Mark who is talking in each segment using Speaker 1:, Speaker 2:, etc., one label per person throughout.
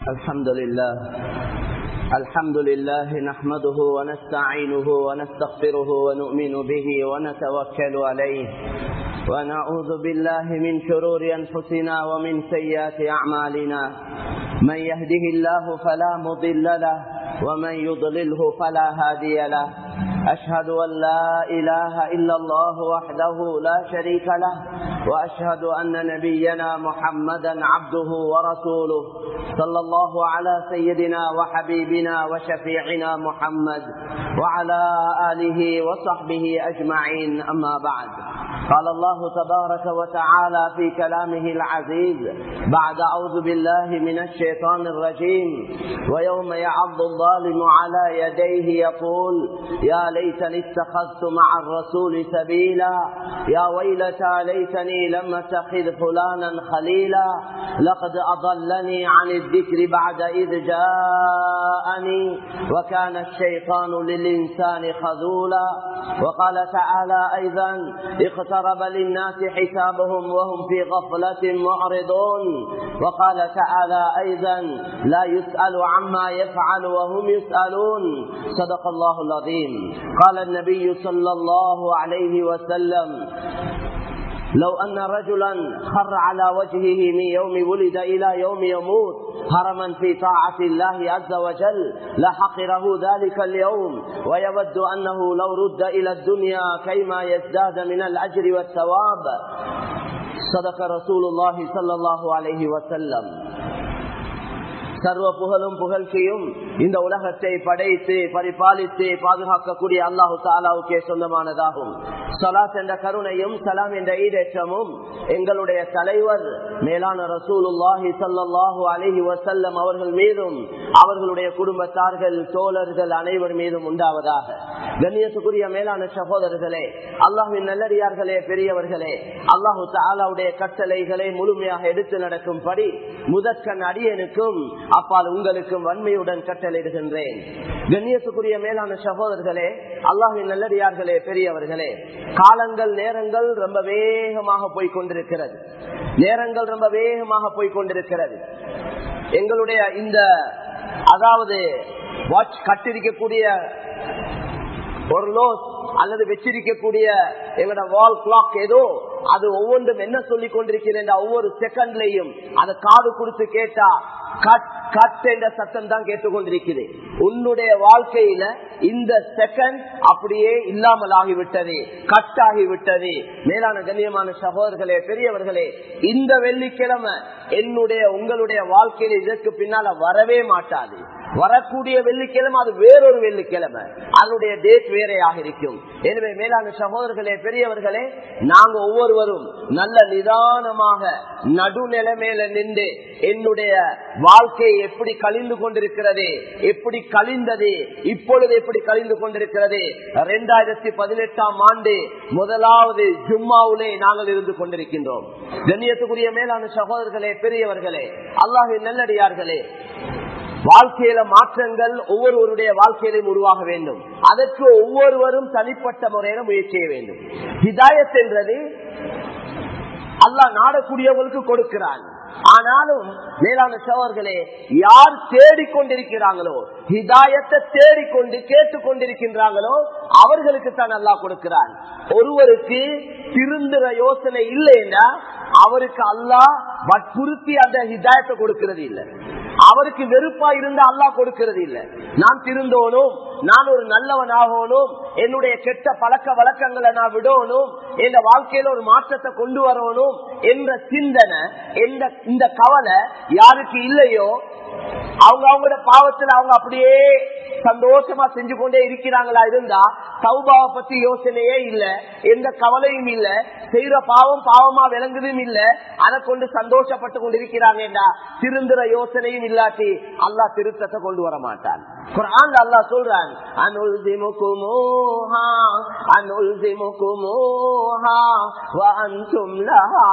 Speaker 1: الحمد لله الحمد لله نحمده ونستعينه ونستغفره ونؤمن به ونتوكل عليه ونعوذ بالله من شرور أنفسنا ومن سيئات أعمالنا من يهده الله فلا مضل له ومن يضلله فلا هادي له أشهد أن لا إله إلا الله وحده لا شريك له وأشهد أن نبينا محمدا عبده ورسوله صلى الله على سيدنا وحبيبنا وشفيعنا محمد وعلى آله وصحبه أجمعين أما بعد قال الله تبارك وتعالى في كلامه العزيز بعد أعوذ بالله من الشيطان الرجيم ويوم يعض الظالم على يديه يقول يا ليتني اتخذت مع الرسول سبيلا يا ويلتى ليتني لم اتخذ فلانا خليلا لقد أضلني عن الذكر بعد إذ جاءني وكان الشيطان للإنسان خذولا وقال تعالى أيضا اقترب للناس حسابهم وهم في غفلة معرضون وقال تعالى أيضا لا يسأل عما يفعل وهم يسألون صدق الله العظيم قال النبي صلى الله عليه وسلم لو أن رجلا خر على وجهه من يوم ولد إلى يوم يموت هرما في طاعة الله عز وجل لحقره ذلك اليوم ويود أنه لو رد إلى الدنيا كيما يزداد من الأجر والثواب صدق رسول الله صلى الله عليه وسلم சர்வ புகழும் புகழ்ச்சியும் இந்த உலகத்தை படைத்து பரிபாலித்து பாதுகாக்கக்கூடிய அல்லாஹு தாலாவுக்கே சொந்தமானதாகும் சலாத் என்ற கருணையும் சலாம் என்ற ஈடேற்றமும் எங்களுடைய தலைவர் மேலான ரசூலுல்லாஹி சல்லாஹு அலஹி வசல்லம் அவர்கள் மீதும் அவர்களுடைய குடும்பத்தார்கள் தோழர்கள் அனைவர் மீதும் உண்டாவதாக கண்ணியத்துக்குரிய மேலான சகோதரர்களே அல்லாஹின் நல்லடியார்களே பெரியவர்களே அல்லாஹு தாலாவுடைய கட்டளைகளை முழுமையாக எடுத்து நடக்கும்படி முதற்கண் அடியனுக்கும் அப்பால் உங்களுக்கும் வன்மையுடன் கட்டளையிடுகின்றேன் கண்ணியத்துக்குரிய மேலான சகோதரர்களே அல்லாஹின் நல்லடியார்களே பெரியவர்களே காலங்கள் நேரங்கள் ரொம்ப வேகமாக போய்கொண்டிருக்கிறது நேரங்கள் ரொம்ப வேகமாக போய்கொண்டிருக்கிறது எங்களுடைய இந்த அதாவது வாட்ச் கட்டிருக்கக்கூடிய ஒரு லோஸ் அல்லது வச்சிருக்கக்கூடிய எங்களோட வால் கிளாக் ஏதோ அது ஒவ்வொன்றும் என்ன சொல்லி கொண்டிருக்கிறேன் ஒவ்வொரு செகண்ட்லையும் அதை காது கொடுத்து கேட்டா கட் கட் என்ற சத்தம் தான் கேட்டுக்கொண்டிருக்கிறேன் உன்னுடைய வாழ்க்கையில இந்த செகண்ட் அப்படியே இல்லாமல் ஆகிவிட்டது கட் ஆகிவிட்டது மேலான கண்ணியமான சகோதரர்களே பெரியவர்களே இந்த வெள்ளிக்கிழமை என்னுடைய உங்களுடைய வாழ்க்கையில இதற்கு பின்னால வரவே மாட்டாது வரக்கூடிய வெள்ளிக்கிழமை அது வேறொரு வெள்ளிக்கிழமை அதனுடைய டேட் வேறையாக இருக்கும் எனவே மேலான சகோதரர்களே பெரியவர்களே நாங்க ஒவ்வொருவரும் நல்ல நிதானமாக நடுநிலைமையில நின்று என்னுடைய வாழ்க்கை எப்படி கழிந்து கொண்டிருக்கிறது எப்படி கழிந்தது இப்பொழுது எப்படி கழிந்து கொண்டிருக்கிறது இரண்டாயிரத்தி பதினெட்டாம் ஆண்டு முதலாவது ஜும்மாவுலே நாங்கள் இருந்து கொண்டிருக்கின்றோம் கண்ணியத்துக்குரிய மேலான சகோதரர்களே பெரியவர்களே அல்லாஹின் நல்லடியார்களே வாழ்க்கையில மாற்றங்கள் ஒவ்வொருவருடைய வாழ்க்கையிலும் உருவாக வேண்டும் அதற்கு ஒவ்வொருவரும் தனிப்பட்ட முறையில முயற்சி செய்ய வேண்டும் ஹிதாயத் என்றது அல்லா நாடக்கூடியவர்களுக்கு கொடுக்கிறான் ஆனாலும் மேலான சவர்களே யார் தேடிக்கொண்டிருக்கிறாங்களோ ஹிதாயத்தை தேடிக்கொண்டு கேட்டுக் கொண்டிருக்கின்றாங்களோ அவர்களுக்கு தான் நல்லா கொடுக்கிறான் ஒருவருக்கு திருந்துற யோசனை இல்லைன்னா அவருக்கு அல்லாஹ் வற்புறுத்தி அந்த ஹிதாயத்தை கொடுக்கிறது இல்லை அவருக்கு வெறுப்பா இருந்தா அல்லா கொடுக்கிறது இல்லை நான் திருந்தோனும் நான் ஒரு நல்லவன் ஆகணும் என்னுடைய கெட்ட பழக்க வழக்கங்களை நான் விடணும் என் வாழ்க்கையில ஒரு மாற்றத்தை கொண்டு வரணும் என்ற சிந்தனை எந்த இந்த கவலை யாருக்கு இல்லையோ அவங்க அவங்களோட பாவத்துல அவங்க அப்படியே சந்தோஷமா செஞ்சு கொண்டே இருக்கிறாங்களா இருந்தா சௌபாவை பத்தி யோசனையே இல்ல எந்த கவலையும் இல்ல செய்யற பாவம் பாவமா விளங்குதும் இல்ல அதை கொண்டு சந்தோஷப்பட்டு கொண்டிருக்கிறாங்கடா திருந்துற யோசனையும் இல்லாட்டி அல்லா திருத்தத்தை கொண்டு வர மாட்டான் குரான் அல்லா சொல்றான் அனுல் திமுகுமோஹா அனுல் திமுகுமோஹா வஅன்தும் லஹா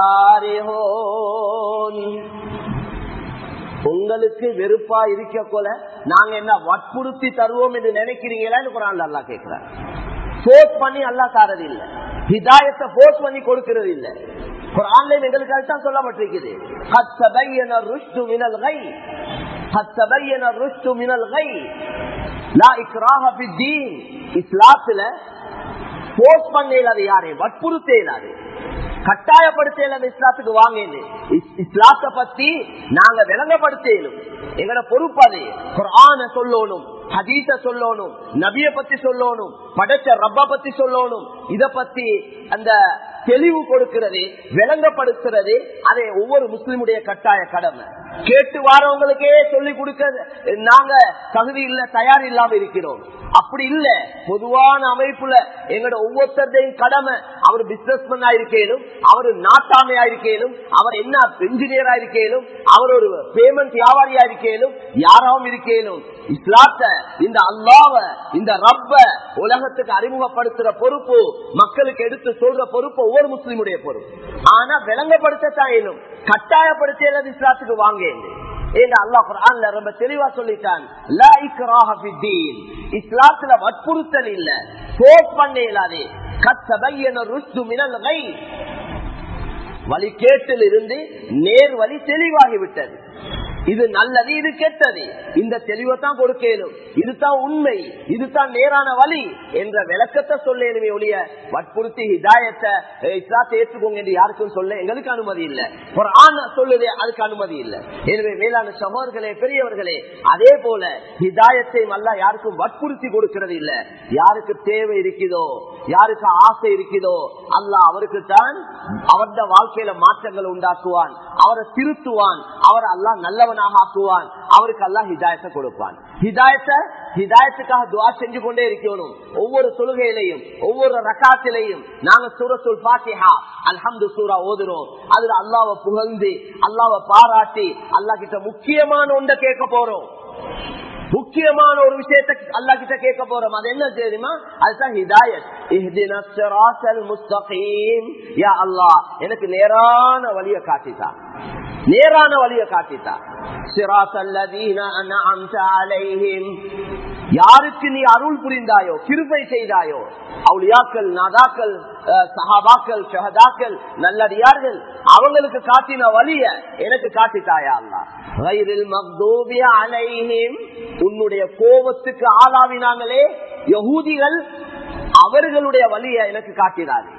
Speaker 1: காரிஹூன் உங்களுக்கு வெறுப்பா இருக்க போல நாங்க என்ன வற்புறுத்தி தருவோம் என்று நினைக்கிறீங்களான்னு குரான் அல்லா கேட்கிறார் போர்ஸ் பண்ணி அல்லா தாரது இல்ல ஹிதாயத்தை போர்ஸ் பண்ணி கொடுக்கிறது இல்ல குரான்ல எங்களுக்கு அதுதான் சொல்லப்பட்டிருக்குது قد تبين الرشد من الغي قد تبين الرشد من الغي لا إكراه في الدين இஸ்லாத்துல போஸ்ட் பண்ண இயலாது யாரையும் வற்புறுத்த இயலாது கட்டாயப்படுத்த இயலாது இஸ்லாத்துக்கு வாங்க இஸ்லாத்தை பத்தி நாங்க விளங்கப்படுத்தலும் எங்கட பொறுப்பு அது குரான சொல்லணும் ஹதீச சொல்லணும் நபிய பத்தி சொல்லணும் படைச்ச ரப்ப பத்தி சொல்லணும் இத பத்தி அந்த தெளிவு கொடுக்கிறது விளங்கப்படுத்துறது அதை ஒவ்வொரு முஸ்லிமுடைய கட்டாய கடமை கேட்டு வாரவங்களுக்கே சொல்லி கொடுக்க நாங்க தகுதி இல்ல தயார் இல்லாம இருக்கிறோம் அப்படி இல்ல பொதுவான அமைப்புல எங்களோட ஒவ்வொருத்தரையும் கடமை அவர் பிசினஸ் மேனா இருக்கேனும் அவர் நாட்டாமையா இருக்கேனும் அவர் என்ன என்ஜினியரா இருக்கேனும் அவர் ஒரு பேமெண்ட் வியாபாரியா இருக்கேனும் யாராவும் இருக்கேனும் இஸ்லாத்த இந்த அல்லாவ இந்த ரப்ப உலகத்துக்கு அறிமுகப்படுத்துற பொறுப்பு மக்களுக்கு எடுத்து சொல்ற பொறுப்பு ஒவ்வொரு முஸ்லிமுடைய பொறுப்பு ஆனா விளங்கப்படுத்தத்தான் இயலும் கட்டாயப்படுத்த இஸ்லாத்துக்கு வாங்க அல்லாஹ் குர்ஆன்ல ரொம்ப தெளிவா சொல்லிட்டான் லா இக்ராஹ ஃபித்தீன் இஸ்லாத்துல வற்புறுத்தல் இல்ல ஃபோர்ஸ் பண்ண இயலாது கத் தபையன ருஷ்து மினல் கை வழி கேட்டில் இருந்து நேர் வழி தெளிவாகி விட்டது இது நல்லது இது கெட்டது இந்த தெளிவை தான் கொடுக்கலும் இதுதான் உண்மை இதுதான் நேரான வழி என்ற விளக்கத்தை சொல்லணுமே ஒழிய வற்புறுத்தி ஹிதாயத்தை இஸ்லாத்தை ஏற்றுக்கோங்க என்று யாருக்கும் சொல்ல எங்களுக்கு அனுமதி இல்லை ஒரு ஆண் சொல்லுது அதுக்கு அனுமதி இல்லை எனவே மேலான சகோதர்களே பெரியவர்களே அதே போல ஹிதாயத்தை அல்ல யாருக்கும் வற்புறுத்தி கொடுக்கிறது இல்லை யாருக்கு தேவை இருக்குதோ யாருக்கு ஆசை இருக்குதோ அல்ல அவருக்கு தான் அவருடைய வாழ்க்கையில மாற்றங்கள் உண்டாக்குவான் அவரை திருத்துவான் அவர் அல்லா நல்லவனாக ஆக்குவான் அவருக்கு அல்லா ஹிதாயத்தை கொடுப்பான் ஹிதாயத்தை ஹிதாயத்துக்காக துவா செஞ்சு கொண்டே இருக்கணும் ஒவ்வொரு தொழுகையிலையும் ஒவ்வொரு ரகாத்திலையும் நாங்க சூரத்துல் பாத்திஹா அல்ஹம்து சூரா ஓதுறோம் அதுல அல்லாவை புகழ்ந்து அல்லாவை பாராட்டி அல்லா கிட்ட முக்கியமான ஒன்றை கேட்க போறோம் முக்கியமான ஒரு விஷயத்தை அல்லா கிட்ட கேட்க போறோம் அது என்ன தெரியுமா அதுதான் ஹிதாயத் யா அல்லா எனக்கு நேரான வழிய காட்டித்தா நேரான வழிய காட்டித்தா யாருக்கு நீ அருள் புரிந்தாயோ கிருப்பை செய்தாயோ அவுளியாக்கள் நாதாக்கள் சஹாபாக்கள் ஷஹதாக்கள் நல்லடியார்கள் அவங்களுக்கு காட்டின வழிய எனக்கு காட்டித்தாயா அல்லா உன்னுடைய கோபத்துக்கு ஆளாவினாங்களே யகூதிகள் அவர்களுடைய வழிய எனக்கு காட்டினார்கள்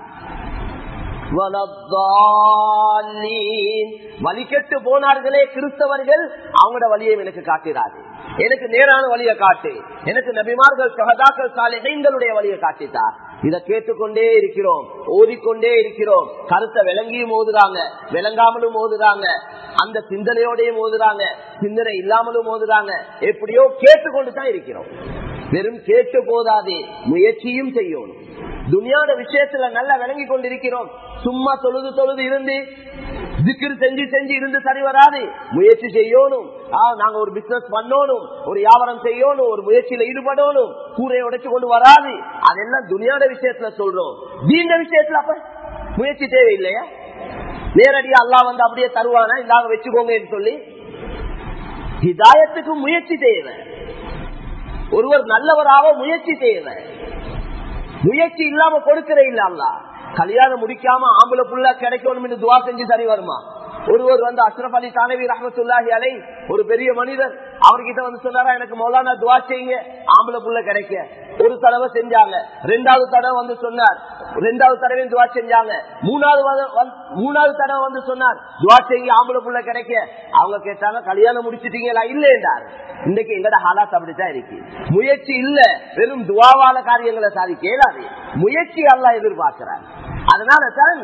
Speaker 1: வழி கெட்டு போனார்களே கிறிஸ்தவர்கள் அவங்களோட வழியை எனக்கு காட்டினார்கள் எனக்கு நேரான வழியை காட்டு எனக்கு நபிமார்கள் சகதாக்கள் சாலைகளுடைய வழியை காட்டித்தார் இதை கேட்டுக்கொண்டே இருக்கிறோம் ஓதிக்கொண்டே இருக்கிறோம் கருத்தை விளங்கியும் ஓதுறாங்க விளங்காமலும் ஓதுறாங்க அந்த சிந்தனையோடையும் ஓதுறாங்க சிந்தனை இல்லாமலும் ஓதுறாங்க எப்படியோ கேட்டுக்கொண்டு தான் இருக்கிறோம் வெறும் கேட்டு போதாதே முயற்சியும் செய்யணும் துனியாட விஷயத்துல நல்லா விளங்கி கொண்டிருக்கிறோம் சும்மா தொழுது தொழுது இருந்து திக்கிரு செஞ்சு செஞ்சு இருந்து சரி வராது முயற்சி செய்யணும் நாங்க ஒரு பிசினஸ் பண்ணணும் ஒரு வியாபாரம் செய்யணும் ஒரு முயற்சியில ஈடுபடணும் கூரையை உடைச்சு கொண்டு வராது அதெல்லாம் துனியாட விஷயத்துல சொல்றோம் தீண்ட விஷயத்துல அப்ப முயற்சி தேவையில்லையா நேரடியா அல்லா வந்து அப்படியே தருவானா இதாக வச்சுக்கோங்கன்னு சொல்லி ஹிதாயத்துக்கு முயற்சி தேவை ஒருவர் நல்லவராக முயற்சி தேவை முயற்சி இல்லாம கொடுக்கிற இல்ல அல்ல கல்யாணம் முடிக்காம ஆம்பளை புள்ள கிடைக்கணும் துவா செஞ்சு சரி வருமா ஒருவர் வந்து அஷ்ரப் அலி தானவி ரஹமத்துல்லாஹி அலை ஒரு பெரிய மனிதர் அவர்கிட்ட வந்து சொன்னாரா எனக்கு மௌலானா துவா செய்யுங்க ஆம்பளை புள்ள கிடைக்க ஒரு தடவை செஞ்சாங்க ரெண்டாவது தடவை வந்து சொன்னார் ரெண்டாவது தடவை துவா செஞ்சாங்க மூணாவது மூணாவது தடவை வந்து சொன்னார் துவா செய்ய ஆம்பளை புள்ள கிடைக்க அவங்க கேட்டாங்க கல்யாணம் முடிச்சிட்டீங்களா இல்லைன்றார் இன்னைக்கு எங்கட ஹாலாத் அப்படித்தான் இருக்கு முயற்சி இல்ல வெறும் துவாவால காரியங்களை சாதிக்க இயலாது முயற்சி அல்ல எதிர்பார்க்கிறார் அதனால தான்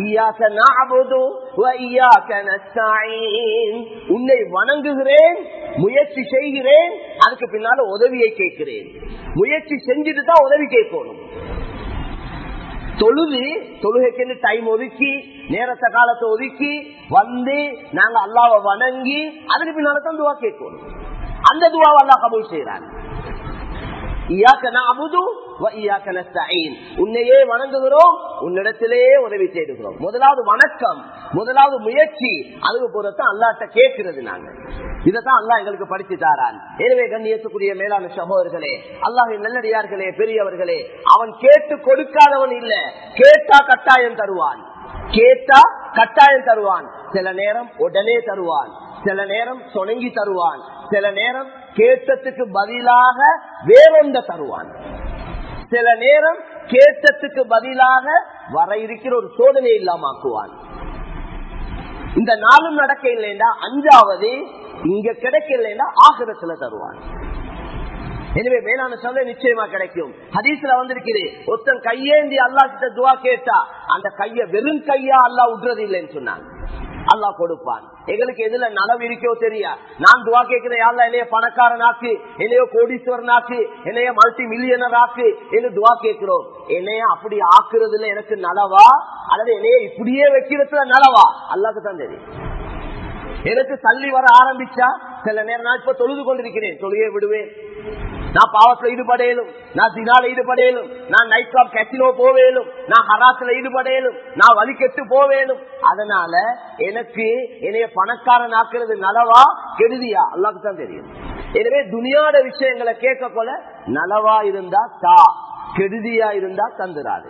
Speaker 1: உன்னை வணங்குகிறேன் முயற்சி செய்கிறேன் அதுக்கு பின்னால உதவியை கேட்கிறேன் முயற்சி செஞ்சுட்டு தான் உதவி கேட்கணும் தொழுது தொழுகைக்கு டைம் ஒதுக்கி நேரத்தை காலத்தை ஒதுக்கி வந்து நாங்க அல்லாவை வணங்கி அதுக்கு பின்னால தான் துவா கேட்கணும் அந்த துவாவை அல்லா கபூல் செய்யறாங்க உன்னையே வணங்குகிறோம் உன்னிடத்திலே உதவி தேடுகிறோம் முதலாவது வணக்கம் முதலாவது முயற்சி அதுக்கு போறதான் அல்லாட்ட கேட்கிறது நாங்க இதைத்தான் அல்லா எங்களுக்கு படிச்சு தாரான் எனவே கண்ணியத்துக்குரிய மேலான சகோதரர்களே அல்லாஹின் நல்லடியார்களே பெரியவர்களே அவன் கேட்டு கொடுக்காதவன் இல்ல கேட்டா கட்டாயம் தருவான் கேட்டா கட்டாயம் தருவான் சில நேரம் உடனே தருவான் சில நேரம் சொணங்கி தருவான் சில நேரம் கேட்டத்துக்கு பதிலாக வேறொண்ட தருவான் சில நேரம் கேட்டத்துக்கு பதிலாக வர இருக்கிற ஒரு சோதனை இல்லாமக்குவான் இந்த நாளும் நடக்க இல்லைண்டா அஞ்சாவது இங்க கிடைக்க இல்லைண்டா ஆகிரத்துல தருவான் எனவே மேலான சொல்ல நிச்சயமா கிடைக்கும் ஹதீஸ்ல வந்திருக்கிறே ஒருத்தன் கையேந்தி அல்லா கிட்ட துவா கேட்டா அந்த கைய வெறும் கையா அல்லா விடுறது இல்லைன்னு சொன்னாங்க அல்லா கொடுப்பான் எங்களுக்கு எதுல நலவு இருக்கோ தெரியா நான் துவா கேட்கிறேன் யாழ்ல என்னைய பணக்காரனாக்கு என்னைய கோடீஸ்வரனாக்கு என்னைய மல்டி மில்லியனர் ஆக்கு என்று துவா கேட்கிறோம் என்னைய அப்படி ஆக்குறதுல எனக்கு நலவா அல்லது என்னைய இப்படியே வைக்கிறதுல நலவா அல்லாக்கு தான் தெரியும் எனக்கு தள்ளி வர ஆரம்பிச்சா சில நேரம் நான் இப்ப தொழுது கொண்டிருக்கிறேன் தொழுகை விடுவேன் நான் பாவத்துல ஈடுபடையலும் நான் தினால ஈடுபடையலும் நான் நைட் கிளப் கசினோ போவேலும் நான் ஹராத்துல ஈடுபடையலும் நான் வழி கெட்டு போவேலும் அதனால எனக்கு என்னைய பணக்காரன் ஆக்குறது நலவா கெடுதியா அல்லாக்கு தான் தெரியும் எனவே துனியாட விஷயங்களை கேட்க போல நலவா இருந்தா தா கெடுதியா இருந்தா தந்துராது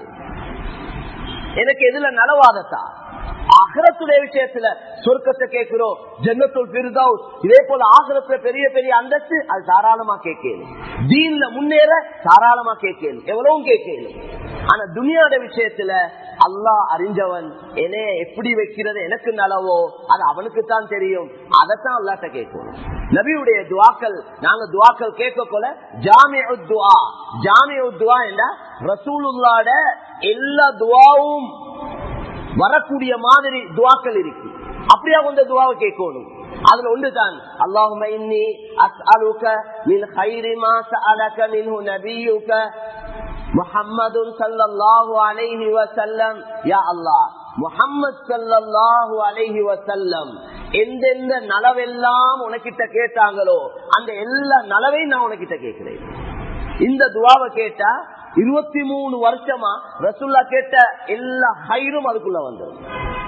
Speaker 1: எனக்கு எதுல நலவாதத்தா அகரத்துடைய விஷயத்துல சொர்க்கத்தை கேட்கிறோம் ஜன்னத்துள் பிரிதவுஸ் இதே போல ஆகரத்துல பெரிய பெரிய அந்தஸ்து அது தாராளமா கேட்கணும் தீன்ல முன்னேற தாராளமா கேட்கணும் எவ்வளவும் கேட்கணும் ஆனா துனியாட விஷயத்துல அல்லாஹ் அறிஞ்சவன் என்னைய எப்படி வைக்கிறது எனக்கு நலவோ அது அவனுக்கு தான் தெரியும் அதைத்தான் அல்லாட்ட கேட்கணும் நபியுடைய துவாக்கள் நாங்க துவாக்கள் கேட்க போல ஜாமி துவா ஜாமி துவா என்ற ரசூலுல்லாட எல்லா துவாவும் வரக்கூடிய மாதிரி துவாக்கள் இருக்கு அப்படியா கொண்ட துவாவை கேட்கணும் அதுல ஒன்றுதான் அல்லாஹும இன்னி அஸ்அலுக மின் கைரி மா சஅலக மின்ஹு நபியுக முஹம்மது ஸல்லல்லாஹு அலைஹி வஸல்லம் யா அல்லாஹ் முஹம்மது ஸல்லல்லாஹு அலைஹி வஸல்லம் எந்தெந்த நலவெல்லாம் உனக்கிட்ட கேட்டாங்களோ அந்த எல்லா நலவையும் நான் உனக்கிட்ட கேட்கிறேன் இந்த துவாவை கேட்டா இருபத்தி மூணு வருஷமா ரசுல்லா கேட்ட எல்லா ஹைரும் அதுக்குள்ள வந்துடும்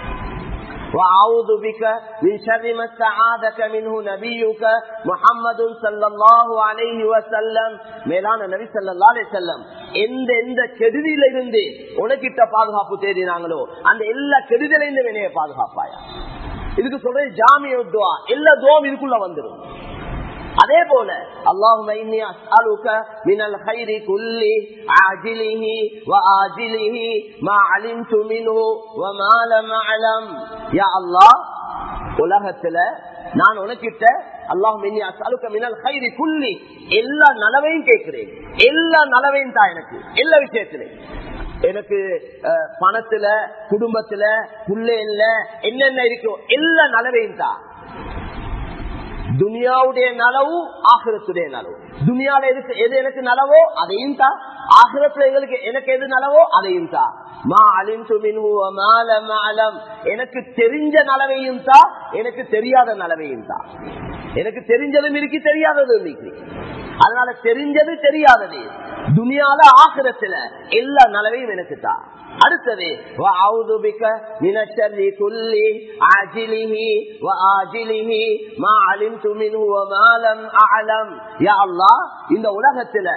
Speaker 1: وأعوذ بك من شر ما استعاذك منه نبيك محمد صلى الله عليه وسلم மேலான நபி ஸல்லல்லாஹு அலைஹி வஸல்லம் எந்த எந்த கெடுதியில இருந்து உனக்கிட்ட பாதுகாப்பு தேடினாங்களோ அந்த எல்லா கெடுதலையும் என்னைய பாதுகாப்பாயா இதுக்கு சொல்றது ஜாமிய துவா எல்லா துவாவும் இதுக்குள்ள வந்துடும் அதே போல اللهم اني اسالك من الخير كله عاجله واجله ما علمت منه وما لم اعلم يا الله உலகத்துல நான் உனக்கிட்ட அல்லாஹ் மின்னி அசாலுக்க மினல் ஹைரி குல்லி எல்லா நலவையும் கேட்கிறேன் எல்லா நலவையும் தான் எனக்கு எல்லா விஷயத்திலையும் எனக்கு அஹ், பணத்துல குடும்பத்துல புள்ளைல என்னென்ன இருக்கோ எல்லா நலவையும் தான் துனியாவுடைய நலவு ஆகிரத்துடைய நலவு துனியால எதுக்கு எது எனக்கு நலவோ அதையும் தான் ஆகிரத்துல எங்களுக்கு எனக்கு எது நலவோ அதையும் தான் மா அலிந்து மின்ஹு வ மா லம் அலம். எனக்கு தெரிஞ்ச நலவையும் தான் எனக்கு தெரியாத நலவையும் தான் எனக்கு தெரிஞ்சதும் இருக்கு தெரியாததும் இருக்கு அதனால தெரிஞ்சது தெரியாதது துனியால ஆகிரத்துல எல்லா நலவையும் எனக்கு தான் அடுத்தது وَأَعُوذُ بِكَ مِنَ الشَّرِّ كُلِّهِ عَاجِلِهِ وَآجِلِهِ مَا عَلِمْتُ مِنْهُ وَمَا لَمْ أَعْلَمْ يا அல்லாஹ் இந்த உலகத்துல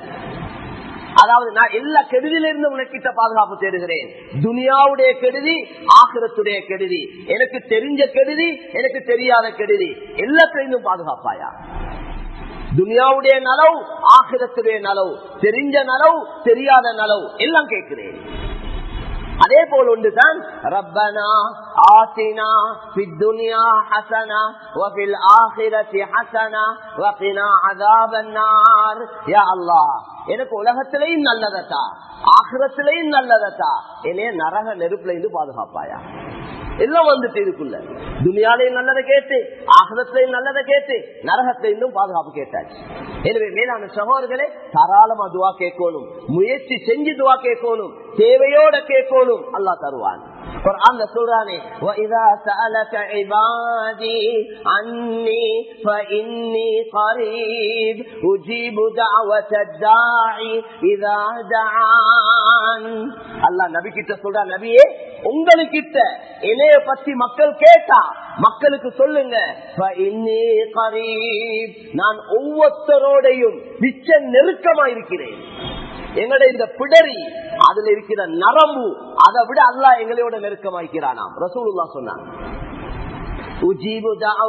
Speaker 1: அதாவது நான் எல்லா கெடுதியிலிருந்து உனக்கிட்ட பாதுகாப்பு தேடுகிறேன் துனியாவுடைய கெடுதி ஆகிரத்துடைய கெடுதி எனக்கு தெரிஞ்ச கெடுதி எனக்கு தெரியாத கெடுதி எல்லாத்திலிருந்தும் பாதுகாப்பாயா துனியாவுடைய நலவு ஆகிரத்துடைய நலவு தெரிஞ்ச நலவு தெரியாத நலவு எல்லாம் கேட்கிறேன் அதே போல் ஒன்றுதான் ரப்பனா ஆசினா பித்துனியா ஹசனா வபில் ஆஹிரத்தி ஹசனா வகினா அதாபன்னார் யா அல்லாஹ் எனக்கு உலகத்திலையும் நல்லதத்தா ஆகிரத்திலையும் நல்லதத்தா என்னைய நரக நெருப்புல இருந்து பாதுகாப்பாயா எல்லாம் வந்துட்டு இதுக்குள்ள துனியாலையும் நல்லதை கேட்டு ஆகலத்திலையும் நல்லதை கேட்டு நரகத்திலிருந்தும் பாதுகாப்பு கேட்டாச்சு எனவே மேலான சகோதரர்களே தாராளமா துவா கேட்கணும் முயற்சி செஞ்சு துவா கேட்கணும் தேவையோட கேட்கணும் அல்லாஹ் தருவான் குர்ஆன்ல சொல்றானே وَإِذَا سَأَلَكَ عِبَادِي عَنِّي فَإِنِّي قَرِيبٌ أُجِيبُ دَعْوَةَ الدَّاعِ إِذَا دَعَانِ அல்லாஹ் நபி கிட்ட சொல்றா நபியே உங்களுக்கிட்ட என்னைய பத்தி மக்கள் கேட்டா மக்களுக்கு சொல்லுங்க فَإِنِّي قَرِيبٌ நான் ஒவ்வொருத்தரோடையும் மிச்ச நெருக்கமா இருக்கிறேன் எங்களுடைய இந்த பிடரி அதுல இருக்கிற நரம்பு அதை விட அல்லாஹ் எங்களோட நெருக்கமாக்கிறானாம் ரசூலுல்லா சொன்னாங்க உஜீபு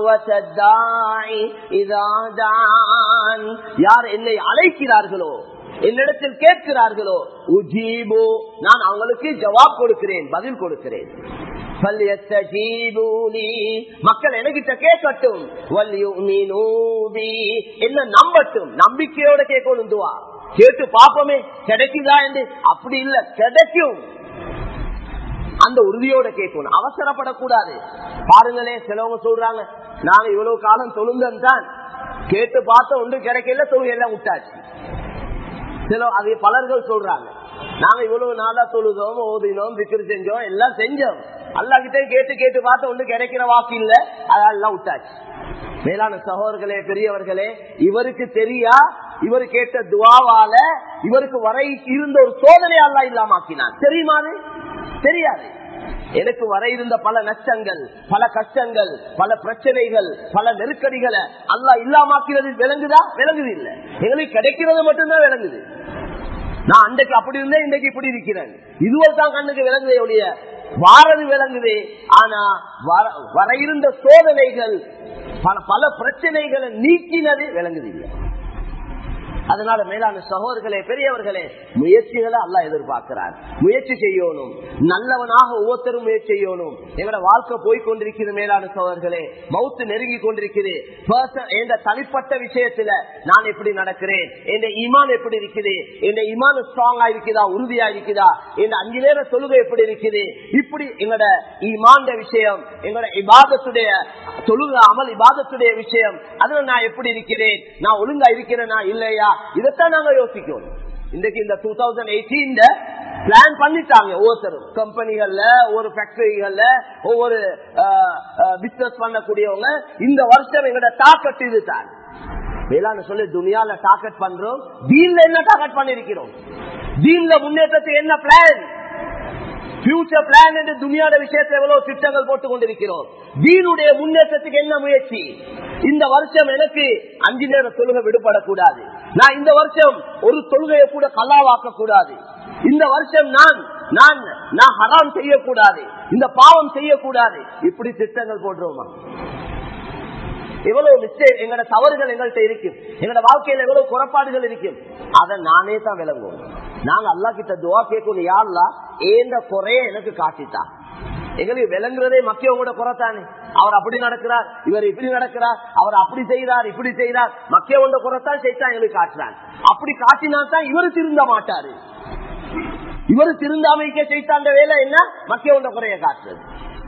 Speaker 1: யார் என்னை அழைக்கிறார்களோ என்னிடத்தில் கேட்கிறார்களோ உஜீபு நான் அவங்களுக்கு ஜவாப் கொடுக்கிறேன் பதில் கொடுக்கிறேன் மக்கள் எனக்கிட்ட கேட்கட்டும் என்ன நம்பட்டும் நம்பிக்கையோட கேட்கணும் துவா கேட்டு பாப்போமே கிடைக்குதா என்று அப்படி இல்ல கிடைக்கும் அந்த உறுதியோட கேட்கணும் அவசரப்படக்கூடாது பாருங்களே சிலவங்க சொல்றாங்க நாங்க இவ்வளவு காலம் தொழுந்தன் தான் கேட்டு பார்த்த ஒன்று கிடைக்கல தொழுகை எல்லாம் விட்டாச்சு சில அது பலர்கள் சொல்றாங்க நாங்க இவ்வளவு நாளா தொழுதோம் ஓதினோம் விக்கிரி செஞ்சோம் எல்லாம் செஞ்சோம் அல்லா கிட்டே கேட்டு கேட்டு பார்த்த ஒன்று கிடைக்கிற வாக்கு இல்ல அதெல்லாம் விட்டாச்சு மேலான சகோதரர்களே பெரியவர்களே இவருக்கு தெரியா இவர் கேட்ட துவாவால இவருக்கு வரை இருந்த ஒரு சோதனை அல்லா இல்லாமாக்கினான் தெரியுமா தெரியாது எனக்கு வர இருந்த பல நஷ்டங்கள் பல கஷ்டங்கள் பல பிரச்சனைகள் பல நெருக்கடிகளை அல்லா இல்லாமாக்கிறது விளங்குதா விளங்குது இல்ல எங்களுக்கு கிடைக்கிறது மட்டும்தான் விளங்குது நான் அன்றைக்கு அப்படி இருந்தேன் இன்றைக்கு இப்படி இருக்கிறேன் இதுவரை தான் கண்ணுக்கு விளங்குதே ஒழிய வாரது விளங்குது ஆனா வர இருந்த சோதனைகள் பல பல பிரச்சனைகளை நீக்கினது விளங்குது இல்லை அதனால மேலான சகோதரர்களே பெரியவர்களே முயற்சிகளை அல்ல எதிர்பார்க்கிறார் முயற்சி செய்யணும் நல்லவனாக ஒவ்வொருத்தரும் முயற்சி செய்யணும் எங்களோட வாழ்க்கை போய் கொண்டிருக்கிறது மேலான சகோதரர்களே மவுத்து நெருங்கி கொண்டிருக்குது என்ற தனிப்பட்ட விஷயத்துல நான் எப்படி நடக்கிறேன் என் இமான் எப்படி இருக்குது என் இமான் ஸ்ட்ராங்கா இருக்குதா உறுதியா இருக்குதா என் அஞ்சு நேர தொழுகை எப்படி இருக்குது இப்படி எங்களோட இமான் விஷயம் எங்களோட இபாதத்துடைய தொழுக அமல் இபாதத்துடைய விஷயம் அதுல நான் எப்படி இருக்கிறேன் நான் ஒழுங்கா இருக்கிறேனா இல்லையா இதைத்தான் நாங்க யோசிக்கணும் இன்றைக்கு இந்த டூ தௌசண்ட் எயிட்டீன் பிளான் பண்ணிட்டாங்க ஒவ்வொருத்தரும் கம்பெனிகள்ல ஒவ்வொரு ஃபேக்டரிகள்ல ஒவ்வொரு பிசினஸ் பண்ணக்கூடியவங்க இந்த வருஷம் எங்களோட டாக்கெட் இதுதான் வேளாண் சொல்லி துணியால டார்கெட் பண்றோம் தீன்ல என்ன டார்கெட் பண்ணிருக்கிறோம் தீன்ல முன்னேற்றத்துக்கு என்ன பிளான் பியூச்சர் பிளான் என்று துணியாட விஷயத்தை எவ்வளவு திட்டங்கள் போட்டுக் கொண்டிருக்கிறோம் தீனுடைய முன்னேற்றத்துக்கு என்ன முயற்சி இந்த வருஷம் எனக்கு அஞ்சு நேர தொழுகை விடுபடக்கூடாது நான் இந்த வருஷம் ஒரு தொழுகையை கூட கல்லாவாக்க கூடாது இந்த வருஷம் நான் நான் நான் ஹராம் செய்யக்கூடாது இந்த பாவம் செய்யக்கூடாது இப்படி திட்டங்கள் போடுறோமா எவ்வளவு மிஸ்டேக் எங்களோட தவறுகள் எங்கள்கிட்ட இருக்கும் எங்களோட வாழ்க்கையில எவ்வளவு குறைபாடுகள் இருக்கும் அதை நானே தான் விளங்குவோம் நாங்க அல்லா கிட்ட துவா கேட்கணும் யாருலா ஏந்த குறைய எனக்கு காட்டித்தா எங்களுக்கு விளங்குறதே மக்கியவங்களோட குறைத்தானே அவர் அப்படி நடக்கிறார் இவர் இப்படி நடக்கிறார் அவர் அப்படி செய்கிறார் இப்படி செய்கிறார் மக்கியவண்ட குறைத்தான் செய்தான் எங்களுக்கு காட்டுறார் அப்படி காட்டினா தான் இவரு திருந்த மாட்டாரு இவரு திருந்தாமைக்க செய்தாண்ட வேலை என்ன மக்கியவண்ட குறைய காட்டுறது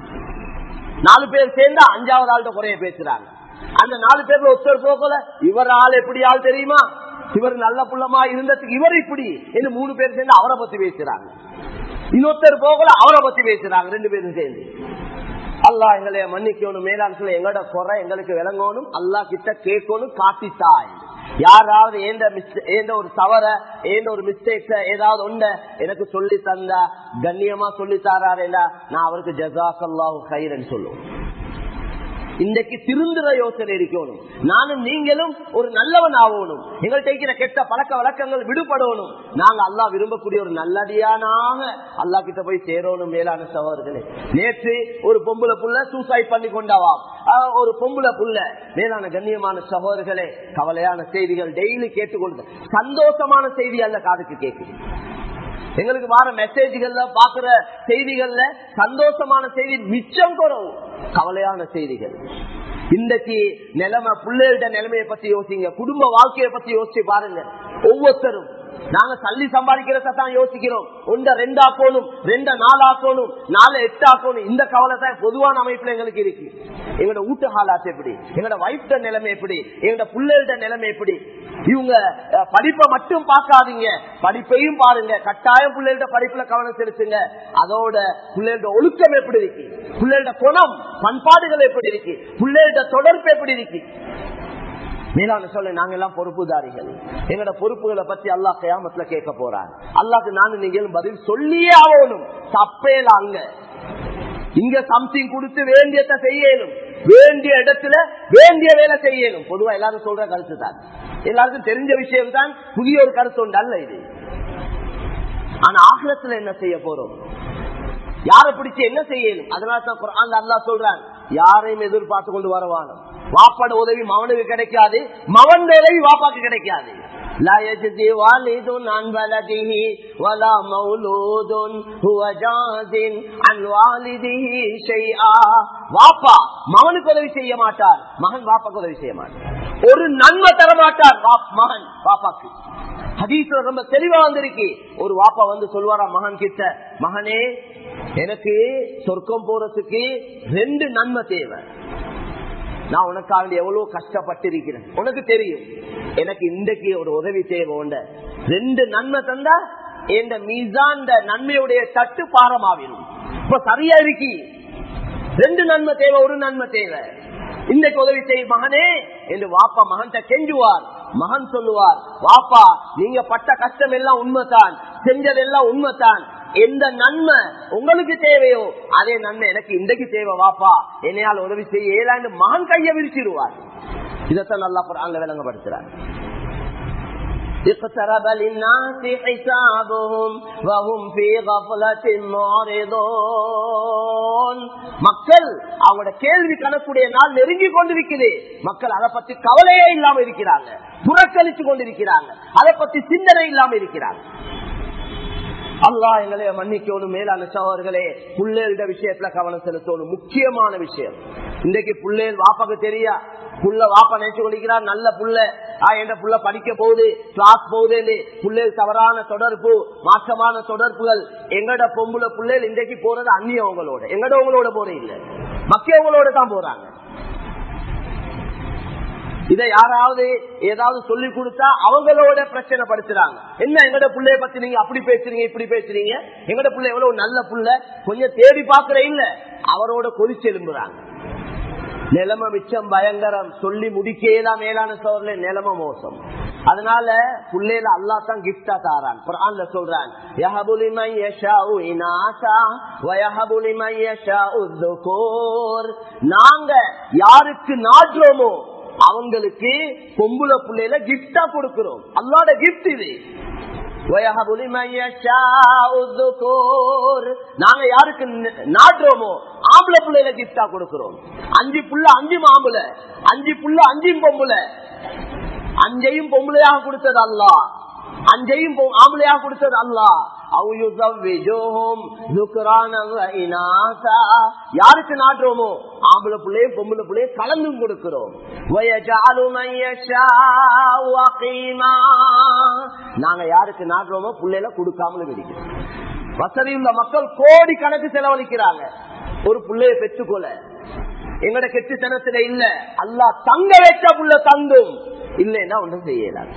Speaker 1: நாலு பேர் சேர்ந்தா அஞ்சாவது ஆள்கிட்ட குறைய பேசுறாங்க அந்த நாலு பேர்ல ஒருத்தர் போகல இவர் ஆள் எப்படி ஆள் தெரியுமா இவர் நல்ல புள்ளமா இருந்ததுக்கு இவர் இப்படி என்று மூணு பேர் சேர்ந்து அவரை பத்தி பேசுறாங்க இன்னொருத்தர் போகல அவரை பத்தி பேசுறாங்க ரெண்டு பேரும் சேர்ந்து அல்லா எங்களை மன்னிக்கணும் மேலாண் சொல்ல எங்களோட குறை எங்களுக்கு விளங்கணும் அல்லா கிட்ட கேட்கணும் காட்டித்தாய் யாராவது ஏந்த ஏந்த ஒரு தவற ஏந்த ஒரு மிஸ்டேக்ஸ ஏதாவது உண்ட எனக்கு சொல்லி தந்தா கண்ணியமா சொல்லி தாராருண்டா நான் அவருக்கு ஜசாக்கல்லாஹு கயிறுன்னு சொல்லுவோம் இன்றைக்கு திருந்துற யோசனை இருக்கணும் நானும் நீங்களும் ஒரு நல்லவன் ஆகணும் எங்கள்கிட்ட இருக்கிற கெட்ட பழக்க வழக்கங்கள் விடுபடணும் நாங்க அல்லா விரும்பக்கூடிய ஒரு நல்லடியானாக அல்லா கிட்ட போய் சேரணும் மேலான சகோதரர்களே நேற்று ஒரு பொம்புல புள்ள சூசைட் பண்ணி கொண்டாவாம் ஒரு பொம்புல புள்ள மேலான கண்ணியமான சகோதரர்களே கவலையான செய்திகள் டெய்லி கேட்டுக்கொண்டு சந்தோஷமான செய்தி அல்ல காதுக்கு கேட்குது எங்களுக்கு வர மெசேஜ்கள்ல பாக்குற செய்திகள்ல சந்தோஷமான செய்தி மிச்சம் குறவு கவலையான செய்திகள் இன்றைக்கு நிலைமை பிள்ளைகிட்ட நிலைமையை பத்தி யோசிங்க குடும்ப வாழ்க்கையை பத்தி யோசிச்சு பாருங்க ஒவ்வொருத்தரும் நாங்க தள்ளி சம்பாதிக்கிறத தான் யோசிக்கிறோம் ஒன்ற ரெண்டாக்கணும் ரெண்ட நாலாக்கணும் நாலு எட்டாக்கணும் இந்த கவலை தான் பொதுவான அமைப்புல எங்களுக்கு இருக்கு எங்களோட வீட்டு ஹாலாத் எப்படி எங்களோட வைஃப்ட நிலைமை எப்படி எங்களோட பிள்ளைகிட்ட நிலைமை எப்படி இவங்க படிப்பை மட்டும் பார்க்காதீங்க படிப்பையும் பாருங்க கட்டாயம் பிள்ளைகிட்ட படிப்புல கவனம் செலுத்துங்க அதோட பிள்ளைகளோட ஒழுக்கம் எப்படி இருக்கு பிள்ளைகளோட குணம் பண்பாடுகள் எப்படி இருக்கு பிள்ளைகளோட தொடர்பு எப்படி இருக்கு மேலான சொல்ல நாங்க எல்லாம் பொறுப்புதாரிகள் எங்களோட பொறுப்புகளை பத்தி அல்லா கயாமத்துல கேட்க போறாங்க அல்லாக்கு நானும் நீங்களும் பதில் சொல்லியே ஆகணும் தப்பேல அங்க இங்க சம்திங் கொடுத்து வேண்டியத செய்யணும் வேண்டிய இடத்துல வேண்டிய வேலை செய்யணும் பொதுவா எல்லாரும் சொல்ற கருத்து தான் எல்லாருக்கும் தெரிஞ்ச விஷயம் தான் புதிய ஒரு கருத்து உண்டு அல்ல இது ஆனா ஆகலத்துல என்ன செய்ய போறோம் யாரை பிடிச்சு என்ன செய்யணும் அதனால தான் குர்ஆன்ல அல்லாஹ் சொல்றான் யாரையும் எதிர்பார்த்து கொண்டு வரவானோ வாப்பாட உதவி மவனுக்கு கிடைக்காது மவன் உதவி வாப்பாக்கு கிடைக்காது لا يجزي والد عن ولده ولا مولود هو جاز عن والده شيئا வாப்பா மகனுக்கு உதவி செய்ய மாட்டார் மகன் வாப்பாக்கு உதவி செய்ய மாட்டார் ஒரு நன்மை தர மாட்டார் வாப்- மகன் பாப்பாக்கு ஹதீஸ்ல ரொம்ப தெளிவா வந்திருக்கு ஒரு வாப்பா வந்து சொல்வாரா மகன் கிட்ட மகனே எனக்கு சொர்க்கம் போறதுக்கு ரெண்டு நன்மை தேவை நான் உனக்காக எவ்வளவு கஷ்டப்பட்டிருக்கிறேன் உனக்கு தெரியும் எனக்கு இன்றைக்கு ஒரு உதவி தேவை உண்ட ரெண்டு நன்மை தந்தா இந்த மீசான் நன்மையுடைய தட்டு பாரமாவிடும் இப்ப சரியா இருக்கி ரெண்டு நன்மை தேவை ஒரு நன்மை தேவை இன்றைக்கு உதவி செய் மகனே என்று வாப்பா மகன்கிட்ட கெஞ்சுவார் மகன் சொல்லுவார் வாப்பா நீங்க பட்ட கஷ்டம் எல்லாம் உண்மைதான் செஞ்சதெல்லாம் உண்மைதான் எந்த நன்மை உங்களுக்கு தேவையோ அதே நன்மை எனக்கு இன்றைக்கு தேவை வாப்பா என்னையால் உதவி செய்ய ஏழாண்டு மகன் கையை விரிச்சிடுவார் இதைத்தான் நல்லா அங்க விளங்கப்படுத்துறார் اقترب للناس حسابهم وهم في غفلة معرضون மக்கள் அவங்களோட கேள்வி கணக்குடைய நாள் நெருங்கி கொண்டிருக்குது மக்கள் அதை பத்தி கவலையே இல்லாம இருக்கிறாங்க புறக்கணிச்சு கொண்டிருக்கிறாங்க அதை பத்தி சிந்தனை இல்லாம இருக்கிறாங்க அல்லா எங்களை மன்னிக்கணும் மேலான சகோதரர்களே புள்ளேரிட விஷயத்துல கவனம் செலுத்தணும் முக்கியமான விஷயம் இன்றைக்கு புள்ளேல் வாப்பாக்கு தெரியா புள்ள வாப்பா நினைச்சு கொள்கிறார் நல்ல புள்ள ஆ, என்ற புள்ள படிக்க போகுது கிளாஸ் போகுது புள்ளேல் தவறான தொடர்பு மாற்றமான தொடர்புகள் எங்கட பொம்புல புள்ளேல் இன்றைக்கு போறது அந்நியவங்களோட எங்கட உங்களோட போற இல்ல மக்கியவங்களோட தான் போறாங்க இதை யாராவது ஏதாவது சொல்லி கொடுத்தா அவங்களோட பிரச்சனை படுத்துறாங்க என்ன எங்கட புள்ளைய பத்தி நீங்க அப்படி பேசுறீங்க இப்படி பேசுறீங்க எங்கட புள்ள எவ்வளவு நல்ல புள்ள கொஞ்சம் தேடி பாக்குற இல்ல அவரோட கொதிச்சு எழும்புறாங்க நிலைமை மிச்சம் பயங்கரம் சொல்லி முடிக்கலாம் மேலான சோழர்ல நிலைமை மோசம் அதனால புள்ளையில அல்லா தான் கிஃப்டா தாரான் குரான்ல சொல்றான் யஹபுலி மை யஷாஉ இனாசா வயஹபுலி மை யஷாஉ துகூர் நாங்க யாருக்கு நாடுறோமோ அவங்களுக்கு பொம்புல புள்ளையில கிஃப்டா கொடுக்கிறோம் அல்லாட கிஃப்ட் இது وَيَهَبُ لِمَن يَشَاءُ الذُّكُورَ. நாங்க யாருக்கு ந- நாடுறோமோ ஆம்பளை பிள்ளைல கிஃப்டா கொடுக்கிறோம் அஞ்சு புள்ள அஞ்சு மாம்புல அஞ்சு புள்ள அஞ்சு பொம்புல அஞ்சையும் பொம்பளையாக கொடுத்தது அல்லா அஞ்சையும் பொ- ஆம்பளையாக கொடுத்தது அல்லா அவு யுஸவ்விஜுஹும் ذُكْرَانًا وَإِنَاثًا. யாருக்கு நாடுறோமோ ஆம்பளை பிள்ளையும் பொம்பளை பிள்ளையும் கலந்தும் கொடுக்கிறோம் وَيَجْعَلُ مَن يَشَاءُ عَقِيمًا. நாங்க யாருக்கு நாடுறோமோ பிள்ளைல கொடுக்காமலும் இருக்கிறோம் வசதி உள்ள மக்கள் கோடி கணக்கு செலவழிக்கிறாங்க ஒரு பிள்ளைய பெற்றுக்கொள்ள எங்கட கெட்டுத்தனத்துல இல்ல அல்லாஹ் தங்க வச்ச புள்ள தந்தும் இல்லைன்னா ஒன்றும் செய்யலாம்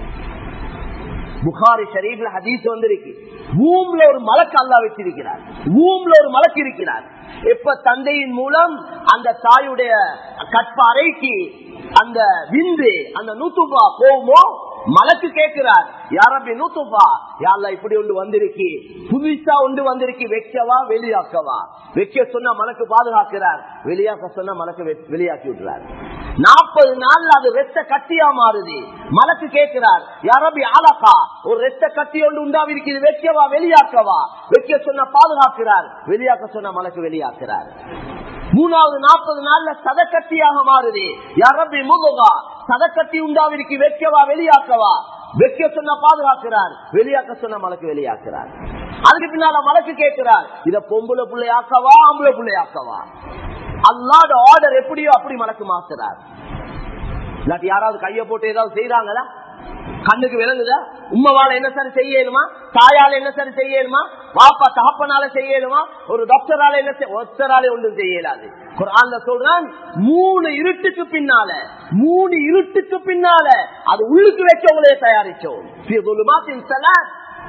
Speaker 1: புகாரி ஷரீஃப்ல ஹதீஸ் வந்திருக்கு பூம்ல ஒரு மலக்கு அல்லா வச்சிருக்கிறார் பூம்ல ஒரு மலக்கு இருக்கிறார் எப்ப தந்தையின் மூலம் அந்த தாயுடைய கற்ப அறைக்கு அந்த விந்து அந்த நூத்துபா போகுமோ மலக்கு கேட்கிறார் யாரப்பி நூத்துபா யாரெல்லாம் இப்படி ஒன்று வந்திருக்கு புதுசா ஒன்று வந்திருக்கு வைக்கவா வெளியாக்கவா வைக்க சொன்னா மலக்கு பாதுகாக்கிறார் வெளியாக்க சொன்னா மலக்கு வெ- வெளியாக்கி விட்டுறார் நாற்பது நாள்ல அது ரெத்த கட்டியா மாறுது மலக்கு கேட்கிறார் யாரபி ஆலக்கா ஒரு ரெத்த கட்டி ஒன்று உண்டாவிருக்குது வைக்கவா வெளியாக்கவா வைக்க சொன்ன பாதுகாக்கிறார் வெளியாக்க சொன்ன மலக்கு வெளியாக்குறார் மூணாவது நாற்பது நாள்ல சதக்கட்டியாக மாறுது யாரபி முதுகா சதக்கட்டி உண்டாவிருக்கு வைக்கவா வெளியாக்கவா வைக்க சொன்ன பாதுகாக்கிறார் வெளியாக்க சொன்ன மலக்கு வெளியாக்குறார் அதுக்கு பின்னால மலக்கு கேட்கிறார் இத பொம்புல பிள்ளையாக்கவா ஆம்பளை பிள்ளையாக்கவா அல்லாட ஆர்டர் எப்படியோ அப்படி மலக்கு மாத்துறார் இல்லாட்டி யாராவது கைய போட்டு ஏதாவது செய்யறாங்களா கண்ணுக்கு விளங்குதா உம்மவால என்ன சரி செய்யணுமா தாயால என்ன சரி செய்யணுமா வாப்பா தகப்பனால செய்யணுமா ஒரு டாக்டரால என்ன செய்- ஒருத்தரால ஒன்றும் செய்யலாது குரான்ல சொல்றான் மூணு இருட்டுக்கு பின்னால மூணு இருட்டுக்கு பின்னால அது உள்ளுக்கு வச்சவங்களே தயாரிச்சோம் ஃபீ ظُلُمَاتٍ ثَلَاثٍ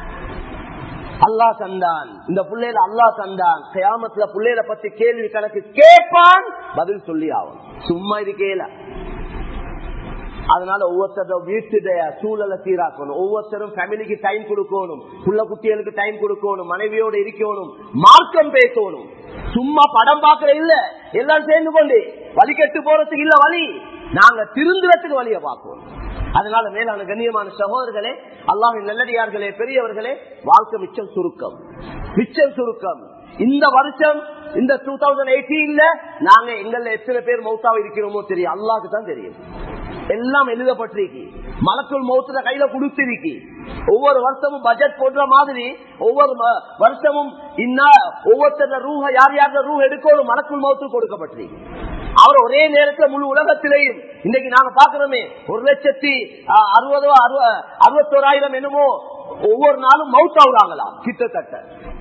Speaker 1: அல்லா தந்தான் இந்த புள்ளையில அல்லா தந்தான் கயாமத்துல புள்ளையில பத்தி கேள்வி கணக்கு கேட்பான் பதில் சொல்லி ஆகும் சும்மா இருக்கேல அதனால ஒவ்வொருத்தரும் வீட்டுடைய சூழலை சீராக்கணும் ஒவ்வொருத்தரும் ஃபேமிலிக்கு டைம் கொடுக்கணும் புள்ள குட்டிகளுக்கு டைம் கொடுக்கணும் மனைவியோட இருக்கணும் மார்க்கம் பேசணும் சும்மா படம் பாக்குற இல்ல எல்லாம் சேர்ந்து கொண்டு வழி கெட்டு போறதுக்கு இல்ல வழி நாங்க திருந்துறதுக்கு வழிய பார்க்கணும் அதனால மேலான கண்ணியமான சகோதரர்களே அல்லாஹின் நல்லடியார்களே பெரியவர்களே வாழ்க்கை மிச்சம் சுருக்கம் மிச்சம் சுருக்கம் இந்த வருஷம் இந்த டூ தௌசண்ட் எயிட்டீன்ல நாங்க எங்கள்ல எத்தனை பேர் மௌத்தாவ இருக்கிறோமோ தெரியும் அல்லாஹ்க்கு தான் தெரியும் எல்லாம் எழுதப்பட்டிருக்கு மலக்குள் மௌத்துல கையில கொடுத்திருக்கு ஒவ்வொரு வருஷமும் பட்ஜெட் போடுற மாதிரி ஒவ்வொரு ம- வருஷமும் இன்னா ஒவ்வொருத்தர ரூஹ யார் யார் ரூஹ எடுக்கணும் மலக்குள் மௌத்து கொடுக்கப்பட்டிருக்கு அவர் ஒரே நேரத்துல முழு உலகத்திலேயும் இன்னைக்கு நாங்க பாக்குறோமே ஒரு லட்சத்தி அஹ், அறுபதோ அறுவ- அறுபத்தோராயிரம் என்னமோ ஒவ்வொரு நாளும் மவுத் ஆகுறாங்களாம் கிட்டத்தட்ட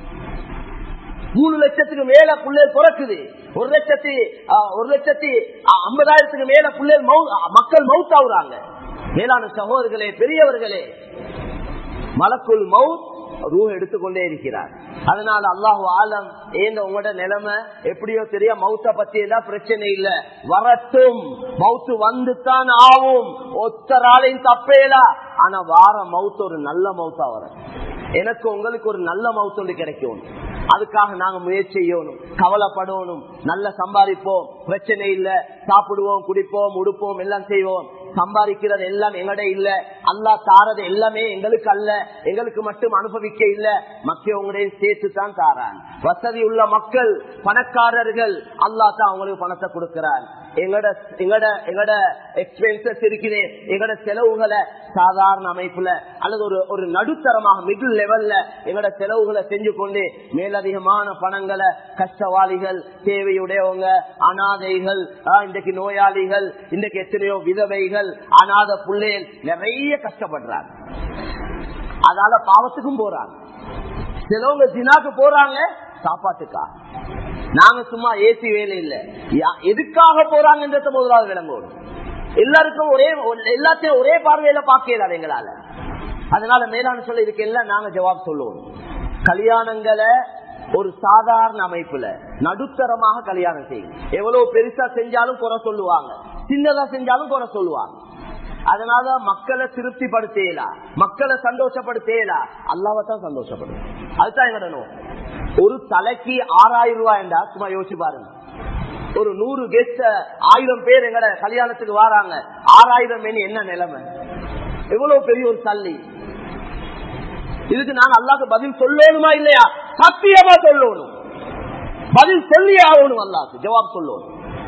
Speaker 1: மூணு லட்சத்துக்கு மேல புள்ளேல் பிறக்குது ஒரு லட்சத்தி அஹ், ஒரு லட்சத்தி அஹ், ஐம்பதாயிரத்துக்கு மேல புள்ளேல் மௌ- அஹ், மக்கள் மவுத் ஆகுறாங்க மேலான சகோதரர்களே பெரியவர்களே மலக்குள் மவுத் ரூஹ எடுத்துக்கொண்டே இருக்கிறார் அதனால அல்லாஹு ஆலம் ஏங்க உங்களோட நிலைமை எப்படியோ தெரிய மௌத்த பத்தி எல்லாம் பிரச்சனை இல்ல வரட்டும் மவுத்து வந்துத்தான் ஆகும் ஒத்தராலையும் தப்பேலா ஆனா வார மவுத்து ஒரு நல்ல மவுத்தா வர எனக்கு உங்களுக்கு ஒரு நல்ல மவுத்து ஒன்று கிடைக்கும் அதுக்காக நாங்க முயற்சி செய்யணும் கவலைப்படணும் நல்ல சம்பாதிப்போம் பிரச்சனை இல்ல சாப்பிடுவோம் குடிப்போம் உடுப்போம் எல்லாம் செய்வோம் சம்பாதிக்கிறது எல்லாம் எங்கட இல்ல அல்லா தாரது எல்லாமே எங்களுக்கு அல்ல எங்களுக்கு மட்டும் அனுபவிக்க இல்ல மக்கியவங்களையும் சேர்த்து தான் தாரான் வசதி உள்ள மக்கள் பணக்காரர்கள் அல்லா தான் அவங்களுக்கு பணத்தை கொடுக்கிறான் எங்கட எங்கட எங்கட எக்ஸ்பென்சஸ் இருக்குது எங்கட செலவுகளை சாதாரண அமைப்புல அல்லது ஒரு ஒரு நடுத்தரமாக மிடில் லெவல்ல எங்கட செலவுகளை செஞ்சு கொண்டு மேலதிகமான பணங்களை கஷ்டவாளிகள் தேவையுடையவங்க அனாதைகள் ஆஹ், இன்றைக்கு நோயாளிகள் இன்றைக்கு எத்தனையோ விதவைகள் அனாத புள்ளைகள் நிறைய கஷ்டப்படுறாங்க அதால பாவத்துக்கும் போறாங்க சிலவங்க ஜினாக்கு போறாங்க சாப்பாட்டுக்கா நாங்க சும்மா ஏசி வேலை இல்ல யா- எதுக்காக போறாங்கன்றத முதலாவது விளங்கணும் எல்லாருக்கும் ஒரே எல்லாத்தையும் ஒரே பார்வையில பார்க்கல எங்களால அதனால மேலான சொல்ல இதுக்கு எல்லாம் நாங்க ஜவாப் சொல்லுவோம் கல்யாணங்களை ஒரு சாதாரண அமைப்புல நடுத்தரமாக கல்யாணம் செய்யும் எவ்வளவு பெருசா செஞ்சாலும் குறை சொல்லுவாங்க சின்னதா செஞ்சாலும் குறை சொல்லுவாங்க அதனால மக்களை திருப்திப்படுத்தேலா மக்களை சந்தோஷப்படுத்தேலா அல்லாவத்தான் சந்தோஷப்படும் அதுதான் எங்கட நோக்கம். ஒரு தலைக்கு ஆறாயிரம் ரூபாய் என்றா சும்மா யோசிச்சு பாருங்க ஒரு நூறு கெஸ்ட் ஆயிரம் பேர் எங்கட கல்யாணத்துக்கு வராங்க ஆறாயிரம் பேர் என்ன நிலைமை எவ்வளவு பெரிய ஒரு தள்ளி இதுக்கு நான் அல்லாக்கு பதில் சொல்லணுமா இல்லையா சத்தியமா சொல்லணும் பதில் சொல்லி ஆகணும் அல்லாக்கு ஜவாப் சொல்லணும்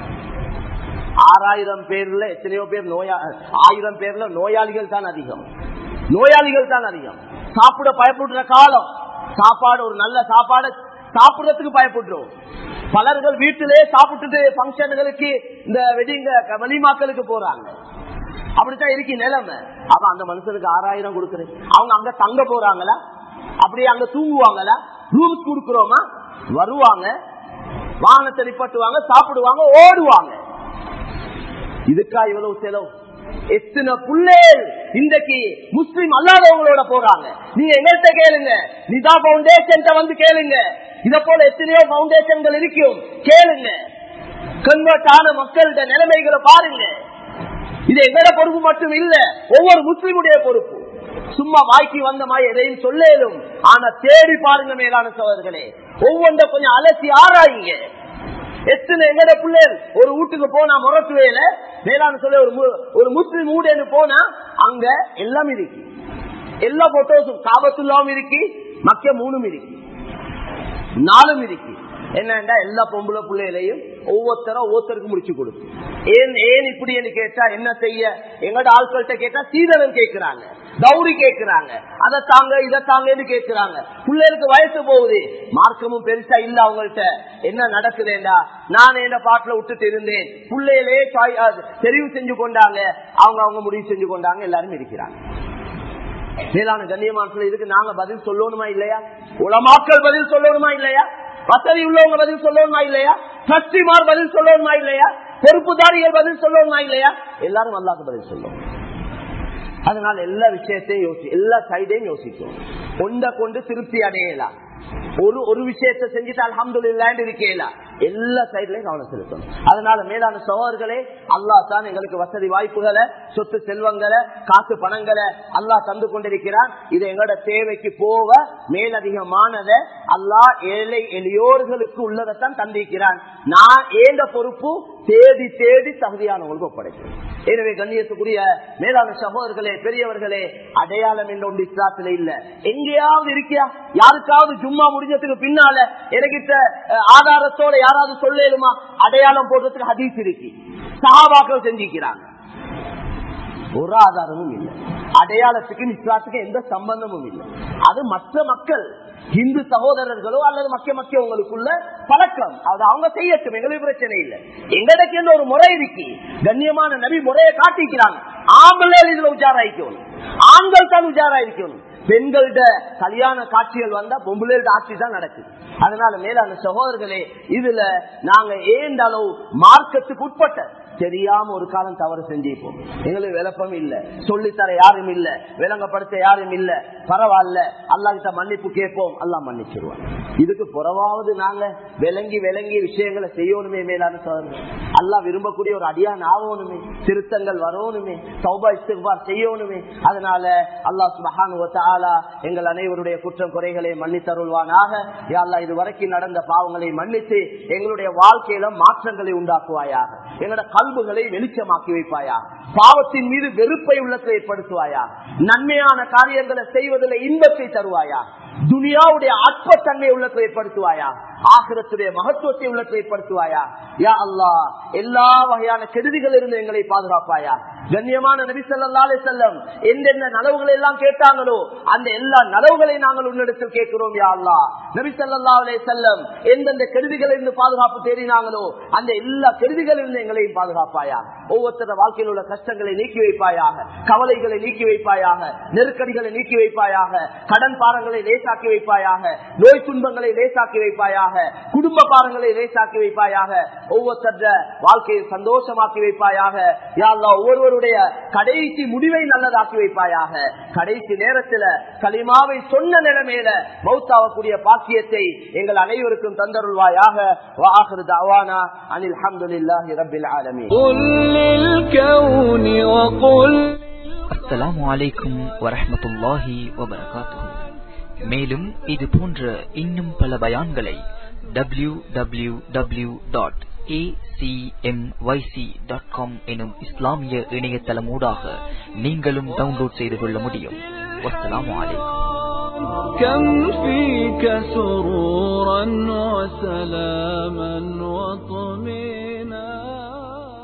Speaker 1: ஆறாயிரம் பேர்ல எத்தனையோ பேர் நோயா ஆயிரம் பேர்ல நோயாளிகள் தான் அதிகம் நோயாளிகள் தான் அதிகம் சாப்பிட பயப்படுற காலம் சாப்பாடு ஒரு நல்ல சாப்பாடு சாப்பிடறதுக்கு பயப்படுறோம் பலர்கள் வீட்டிலே சாப்பிட்டுட்டு பங்கனுகளுக்கு இந்த வெடிங்க வெளிமாக்களுக்கு போறாங்க அப்படித்தான் இருக்கு நிலைமை அப்ப அந்த மனுஷனுக்கு ஆறாயிரம் கொடுக்குறேன் அவங்க அங்க தங்க போறாங்களா அப்படியே அங்க தூங்குவாங்களா ரூம்ஸ் கொடுக்குறோமா வருவாங்க வாகனத்தை நிப்பட்டுவாங்க சாப்பிடுவாங்க ஓடுவாங்க இதுக்கா இவ்வளவு செலவு எத்தனை புள்ளேல் இன்றைக்கு முஸ்லிம் அல்லாதவங்களோட போறாங்க நீங்க எங்கள்கிட்ட கேளுங்க நிதா பவுண்டேஷன் வந்து கேளுங்க இத போல எத்தனையோ பவுண்டேஷன்கள் இருக்கும் கேளுங்க கன்வெர்ட் ஆன மக்கள்கிட்ட நிலைமைகளை பாருங்க இது எங்கட பொறுப்பு மட்டும் இல்ல ஒவ்வொரு முஸ்லிமுடைய பொறுப்பு சும்மா வாய்க்கு வந்த மாதிரி எதையும் சொல்லேலும் ஆனா தேடி பாருங்க மேலான சோதர்களே ஒவ்வொன்ற கொஞ்சம் அலசி ஆராயுங்க எத்தனை எங்கட பிள்ளைகள் ஒரு வீட்டுக்கு போனா முரட்டு வேல மேலான சொல்ல ஒரு மு- ஒரு முஸ்லிம் வீடு போனா அங்க எல்லாம் இருக்கு எல்லா போட்டோஸும் காபத்துள்ளாவும் இருக்கு மக்க மூணும் இருக்கு நாலும் இருக்கு என்னண்டா எல்லா பொம்பளை பிள்ளைகளையும் ஒவ்வொருத்தரும் ஒவ்வொருத்தருக்கு முடிச்சு கொடுக்கும் ஏன் ஏன் இப்படி கேட்டா என்ன செய்ய எங்கட ஆட்கள்கிட்ட கேட்டா சீதனம் கேட்கிறாங்க கௌரி கேட்கிறாங்க அதை தாங்க இதை தாங்கன்னு கேட்கிறாங்க பிள்ளைகளுக்கு வயசு போகுது மார்க்கமும் பெருசா இல்ல அவங்கள்ட்ட என்ன நடக்குதுண்டா நான் என்ன பாட்டுல விட்டுட்டு இருந்தேன் பிள்ளைகளே சாய்- அஹ் தெரிவு செஞ்சு கொண்டாங்க அவங்க அவங்க முடிவு செஞ்சு கொண்டாங்க எல்லாரும் இருக்கிறாங்க மேலான கண்ணியமான இதுக்கு நாங்க பதில் சொல்லணுமா இல்லையா உலமாக்கள் பதில் சொல்லணுமா இல்லையா வசதி உள்ளவங்க பதில் சொல்லணுமா இல்லையா சஷ்டிமார் பதில் சொல்லணுமா இல்லையா பொறுப்புதாரிகள் பதில் சொல்லணுமா இல்லையா எல்லாரும் அல்லாக்கு பதில் சொல்லுவோம் அதனால எல்லா விஷயத்தையும் யோசி எல்லா சைடையும் யோசிக்கும் கொண்ட கொண்டு திருப்தி அடையலாம் ஒரு ஒரு விஷயத்தை செஞ்சுட்டு அலமது இல்லாண்டு இருக்கலாம் எல்லா சைட்லயும் கவனம் செலுத்தணும் அதனால மேலான சோழர்களே அல்லா தான் எங்களுக்கு வசதி வாய்ப்புகளை சொத்து செல்வங்களை காசு பணங்களை அல்லா தந்து கொண்டிருக்கிறான் இது எங்களோட தேவைக்கு போக மேலதிகமானதை அல்லா ஏழை எளியோர்களுக்கு உள்ளதைத்தான் தந்திருக்கிறான் நான் ஏந்த பொறுப்பு தேடி தேடி தகுதியானவங்களுக்கு ஒப்படைக்கிறேன் எனவே கண்ணியத்துக்குரிய மேலான சகோதரர்களே பெரியவர்களே அடையாளம் என்ற ஒன்று இஸ்லாத்துல இல்ல எங்கேயாவது இருக்கியா யாருக்காவது சும்மா முடிஞ்சதுக்கு பின்னால எனக்கிட்ட அஹ், ஆதாரத்தோட யாராவது சொல்லேலுமா அடையாளம் போடுறதுக்கு ஹதீஸ் இருக்கு சஹாபாக்கள் செஞ்சிக்கிறாங்க ஒரு ஆதாரமும் இல்லை அடையாளத்துக்கும் இஸ்லாத்துக்கும் எந்த சம்பந்தமும் இல்லை அது மற்ற மக்கள் இந்து சகோதரர்களோ அல்லது மக்கிய மக்கியவங்களுக்குள்ள பழக்கம் அது அவங்க செய்யட்டும் எங்களுக்கு பிரச்சனை இல்லை எங்களுக்கு எந்த ஒரு முறை இருக்கு கண்ணியமான நபி முறையை காட்டிக்கிறாங்க ஆம்பளை இதுல உஜாராய்க்கணும் ஆண்கள் தான் உஜாராயிருக்கணும் பெண்கள்ட கல்யாண காட்சிகள் வந்தா பொம்பளையோட ஆட்சி தான் நடக்குது அதனால மேலான சகோதரர்களே இதுல நாங்க ஏண்ட அளவு மார்க்கத்துக்கு உட்பட்ட தெரியாம ஒரு காலம் தவறு செஞ்சிருப்போம் எங்களுக்கு விளப்பம் இல்ல சொல்லித்தர யாரும் இல்ல விளங்கப்படுத்த யாரும் இல்ல பரவாயில்ல அல்லா கிட்ட மன்னிப்பு கேட்போம் அல்லா மன்னிச்சிருவான் இதுக்கு புறவாவது நாங்க விளங்கி விளங்கி விஷயங்களை செய்யணுமே மேலான சோதனை அல்லா விரும்பக்கூடிய ஒரு அடியான் ஆகணுமே திருத்தங்கள் வரணுமே சௌபா இஸ்திக்பார் செய்யணுமே அதனால அல்லா சுபஹானுவத்தாலா எங்கள் அனைவருடைய குற்றம் குறைகளை மன்னித்தருள்வானாக யா அல்லாஹ் இது வரைக்கும் நடந்த பாவங்களை மன்னித்து எங்களுடைய வாழ்க்கையில மாற்றங்களை உண்டாக்குவாயாக எங்களோட கல்புகளை வெளிச்சமாக்கி வைப்பாயா பாவத்தின் மீது வெறுப்பை உள்ளத்தை ஏற்படுத்துவாயா நன்மையான காரியங்களை செய்வதில் இன்பத்தை தருவாயா துனியாவுடைய அற்பத்தன்மை உள்ளத்தை ஏற்படுத்துவாயா ஆகிரத்துடைய மகத்துவத்தை உள்ளத்தை ஏற்படுத்துவாயா யா அல்லாஹ் எல்லா வகையான கெடுதிகள் இருந்து எங்களை பாதுகாப்பாயா கண்ணியமான நபி ஸல்லல்லாஹு செல்லம் எந்தெந்த நலவுகளை எல்லாம் கேட்டாங்களோ அந்த எல்லா நலவுகளை நாங்கள் உன்னிடத்தில் கேட்கிறோம் யா அல்லாஹ் நபி ஸல்லல்லாஹு அலைஹி வஸல்லம் எந்தெந்த கெடுதிகள் இருந்து பாதுகாப்பு தேடினாங்களோ அந்த எல்லா கெடுதிகள் இருந்து எங்களையும் பாதுகாப்பாயா ஒவ்வொருத்தர வாழ்க்கையில் உள்ள கஷ்டங்களை நீக்கி வைப்பாயாக கவலைகளை நீக்கி வைப்பாயாக நெருக்கடிகளை நீக்கி வைப்பாயாக கடன் பாரங்களை லேசாக்கி வைப்பாயாக நோய் துன்பங்களை லேசாக்கி வைப்பாயாக குடும்ப பாரங்களை லேசாக்கி வைப்பாயாக ஒவ்வொருத்தர வாழ்க்கையை சந்தோஷமாக்கி வைப்பாயாக யா அல்லாஹ் ஒவ்வொருவருடைய கடைசி முடிவை நல்லதாக்கி வைப்பாயாக கடைசி நேரத்துல களிமாவை சொன்ன நிலைமையில மௌத்தாவக்கூடிய பாக்கியத்தை எங்கள் அனைவருக்கும் தந்தருள்வாயாக வாஹிரு தவானா அனில் அல்ஹம்துலில்லாஹி ரப்பில் ஆலமீன்
Speaker 2: قل للكون وقل
Speaker 3: அஸ்ஸலாமு அலைக்கும் வரஹ்மத்துல்லாஹி வபரகாத்துஹு மேலும் இது போன்ற இன்னும் பல பயான்களை டபிள்யூ டபிள்யூ டபிள்யூ டாட் எனும் இஸ்லாமிய இணையதளமூடாக நீங்களும் டவுன்லோட் செய்து கொள்ள முடியும் வஸ்ஸலாமு அலைக்கும்
Speaker 2: كم فيك سرورا وسلاما وطمئنا